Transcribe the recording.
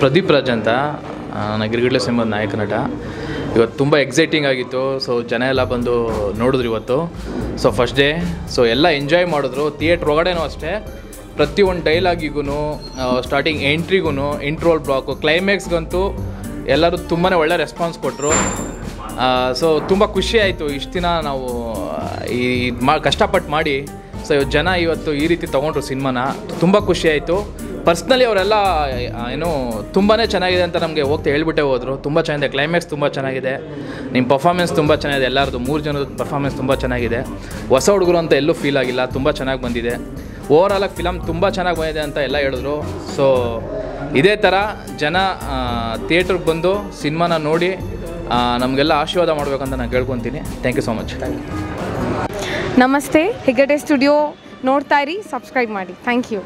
ಪ್ರದೀಪ್ ರಾಜ್ ಅಂತ ಆ, ನಾನು ಗಿರಿಗಿಡ್ಲೆ ಸಿಂಹದ ನಾಯಕ ನಟ ಇವತ್ತು ತುಂಬ ಎಕ್ಸೈಟಿಂಗ್ ಆಗಿತ್ತು ಸೊ ಜನ ಎಲ್ಲ ಬಂದು ನೋಡಿದ್ರು ಇವತ್ತು ಸೊ ಫಸ್ಟ್ ಡೇ ಸೊ ಎಲ್ಲ ಎಂಜಾಯ್ ಮಾಡಿದ್ರು ಥಿಯೇಟ್ರ್ ಒಳಗಡೆನೂ ಅಷ್ಟೇ ಪ್ರತಿಯೊಂದು ಡೈಲಾಗಿಗೂ ಸ್ಟಾರ್ಟಿಂಗ್ ಎಂಟ್ರಿಗೂ ಇಂಟ್ರೋಲ್ ಬ್ಲಾಕು ಕ್ಲೈಮ್ಯಾಕ್ಸ್ಗಂತೂ ಎಲ್ಲರೂ ತುಂಬಾ ಒಳ್ಳೆ ರೆಸ್ಪಾನ್ಸ್ ಕೊಟ್ಟರು ಸೊ ತುಂಬ ಖುಷಿ ಆಯಿತು ಇಷ್ಟು ದಿನ ನಾವು ಈ ಇದ್ ಮಾ ಕಷ್ಟಪಟ್ಟು ಮಾಡಿ ಸೊ ಇವತ್ತು ಜನ ಇವತ್ತು ಈ ರೀತಿ ತೊಗೊಂಡ್ರು ಸಿನಿಮಾನ ತುಂಬ ಖುಷಿ ಆಯಿತು ಪರ್ಸ್ನಲಿ ಅವರೆಲ್ಲ ಏನು ತುಂಬಾ ಚೆನ್ನಾಗಿದೆ ಅಂತ ನಮಗೆ ಹೋಗ್ತಾ ಹೇಳ್ಬಿಟ್ಟೆ ಹೋದರು ತುಂಬ ಚೆನ್ನಾಗಿದೆ ಕ್ಲೈಮ್ಯಾಕ್ಸ್ ತುಂಬ ಚೆನ್ನಾಗಿದೆ ನಿಮ್ಮ ಪರ್ಫಾರ್ಮೆನ್ಸ್ ತುಂಬ ಚೆನ್ನಾಗಿದೆ ಎಲ್ಲರದು ಮೂರು ಜನದ ಪರ್ಫಾರ್ಮೆನ್ಸ್ ತುಂಬ ಚೆನ್ನಾಗಿದೆ ಹೊಸ ಹುಡುಗರು ಅಂತ ಎಲ್ಲೂ ಫೀಲ್ ಆಗಿಲ್ಲ ತುಂಬ ಚೆನ್ನಾಗಿ ಬಂದಿದೆ ಓವರಾಲಾಗಿ ಫಿಲಮ್ ತುಂಬ ಚೆನ್ನಾಗಿ ಬಂದಿದೆ ಅಂತ ಎಲ್ಲ ಹೇಳಿದ್ರು ಸೊ ಇದೇ ಥರ ಜನ ಥಿಯೇಟ್ರಿಗೆ ಬಂದು ಸಿನಿಮಾನ ನೋಡಿ ಆ, ನಮಗೆಲ್ಲ ಆಶೀರ್ವಾದ ಮಾಡಬೇಕಂತ ನಾನು ಕೇಳ್ಕೊತೀನಿ ಥ್ಯಾಂಕ್ ಯು ಸೊ ಮಚ್ ನಮಸ್ತೆ ಹೆಗ್ಗಡೆ ಸ್ಟುಡಿಯೋ ನೋಡ್ತಾ ಇರಿ ಸಬ್ಸ್ಕ್ರೈಬ್ ಮಾಡಿ ಥ್ಯಾಂಕ್ ಯು